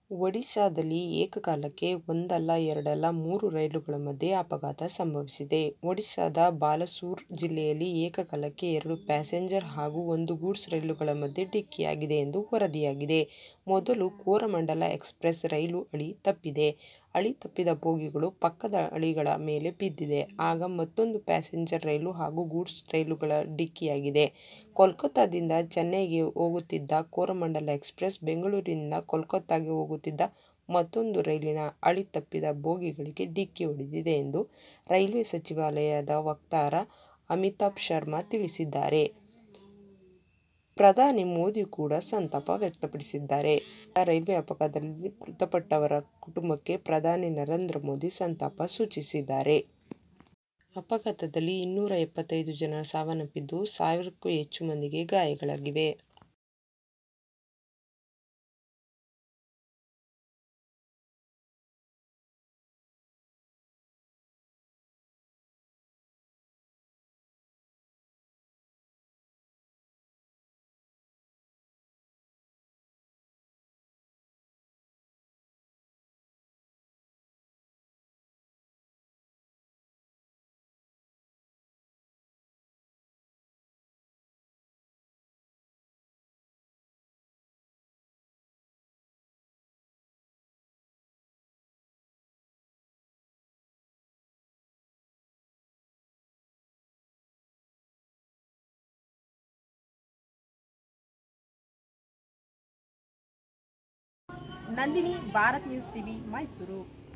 ಒಡಿಶಾದಲ್ಲಿ ಏಕಕಾಲಕ್ಕೆ ಒಂದಲ್ಲ ಎರಡಲ್ಲ ಮೂರು ರೈಲುಗಳ ಮಧ್ಯೆ ಅಪಘಾತ ಸಂಭವಿಸಿದೆ. ಒಡಿಶಾದ ಬಾಲಸೋರ್ ಜಿಲ್ಲೆಯಲ್ಲಿ ಏಕಕಾಲಕ್ಕೆ ಎರಡು ಪ್ಯಾಸೆಂಜರ್ ಹಾಗೂ ಒಂದು ಗೂಡ್ಸ್ ರೈಲುಗಳ ಮಧ್ಯೆ ಡಿಕ್ಕಿಯಾಗಿದೆ ಎಂದು ವರದಿಯಾಗಿದೆ. ಮೊದಲು ಕೋರಮಂಡಲ ಎಕ್ಸ್ಪ್ರೆಸ್ ರೈಲು ಹಳಿ ತಪ್ಪಿದೆ. ಹಳಿ ತಪ್ಪಿದ ಬೋಗಿಗಳು ಪಕ್ಕದ ಹಳಿಗಳ ಮೇಲೆ ಬಿದ್ದಿದೆ. ಆಗ ಮತ್ತೂಂದು ಪ್ಯಾಸೆಂಜರ್ ರೈಲು ಹಾಗೂ ಗೂಡ್ಸ್ ರೈಲುಗಳು ಡಿಕ್ಕಿಯಾಗಿದೆ. ಕೋಲ್ಕತಾದಿಂದ ಚೆನ್ನೈಗೆ ಹೋಗುತ್ತಿದ್ದ ಕೋರಮಂಡಲ ಎಕ್ಸ್ಪ್ರೆಸ್, ಬೆಂಗಳೂರಿನಿಂದ ಕೋಲ್ಕತಾಗೆ ಹೋಗುತ್ತಿದ್ದ ಮತ್ತೂಂದು ರೈಲಿನ ಹಳಿ ತಪ್ಪಿದ ಬೋಗಿಗಳಿಗೆ ಡಿಕ್ಕಿ ಹೊಡೆದಿದೆ ಎಂದು ರೈಲ್ವೆ ಸಚಿವಾಲಯದ ವಕ್ತಾರ ಅಮಿತಾಭ್ ಶರ್ಮಾ ತಿಳಿಸಿದ್ದಾರೆ. ಪ್ರಧಾನಿ ಮೋದಿ ಕೂಡ ಸಂತಾಪ ವ್ಯಕ್ತಪಡಿಸಿದ್ದಾರೆ. ರೈಲ್ವೆ ಅಪಘಾತದಲ್ಲಿ ಮೃತಪಟ್ಟವರ ಕುಟುಂಬಕ್ಕೆ ಪ್ರಧಾನಿ ನರೇಂದ್ರ ಮೋದಿ ಸಂತಾಪ ಸೂಚಿಸಿದ್ದಾರೆ. ಅಪಘಾತದಲ್ಲಿ ಇನ್ನೂರ ಎಪ್ಪತ್ತೈದು ಜನ ಸಾವನ್ನಪ್ಪಿದ್ದು, ಸಾವಿರಕ್ಕೂ ಹೆಚ್ಚು ಮಂದಿಗೆ ಗಾಯಗಳಾಗಿವೆ. Nandini Bharat news TV Mysuru